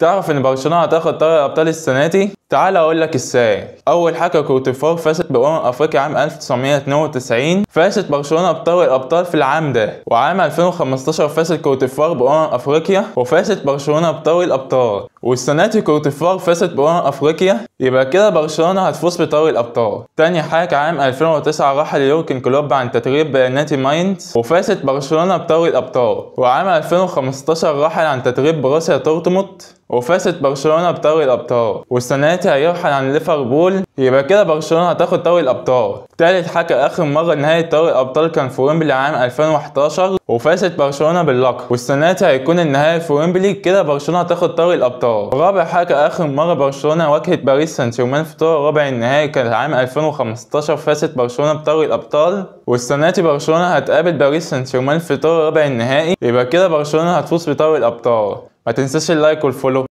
تعرف ان برشلونه هتاخد دوري الابطال السنه دي تعال اقول لك ازاي اول حاجه كوتيفوار فازت بامم افريقيا عام 1992 فازت برشلونه بدوري الابطال في العام ده وعام 2015 فازت كوتيفوار بامم افريقيا وفازت برشلونه بدوري الابطال والسنه دي كوتيفوار فازت بامم افريقيا يبقى كده برشلونه هتفوز بدوري الابطال تاني حاجه عام 2009 راح ليوركن كلوب عن تدريب نادي ماينز وفازت برشلونه بدوري الابطال وعام 2015 رحل عن تدريب بروسيا دورتموند وفازت برشلونه بدوري الابطال والسنه دي هيرحل عن ليفربول يبقى كده برشلونه هتاخد دوري الابطال تالت حاجه اخر مره نهايه دوري الابطال كان في ويمبلي عام 2011 وفازت برشلونه باللقب والسنه دي هيكون النهائي في ويمبلي كده برشلونه هتاخد دوري الابطال رابع حاجه اخر مره برشلونه واجهت باريس سان جيرمان في دور ربع النهائي كان عام 2015 فازت برشلونه بدوري الابطال والسنه دي برشلونه هتقابل باريس سان جيرمان في دور ربع النهائي يبقى كده برشلونه هتفوز بدوري الابطال ما تنساش اللايك والفولو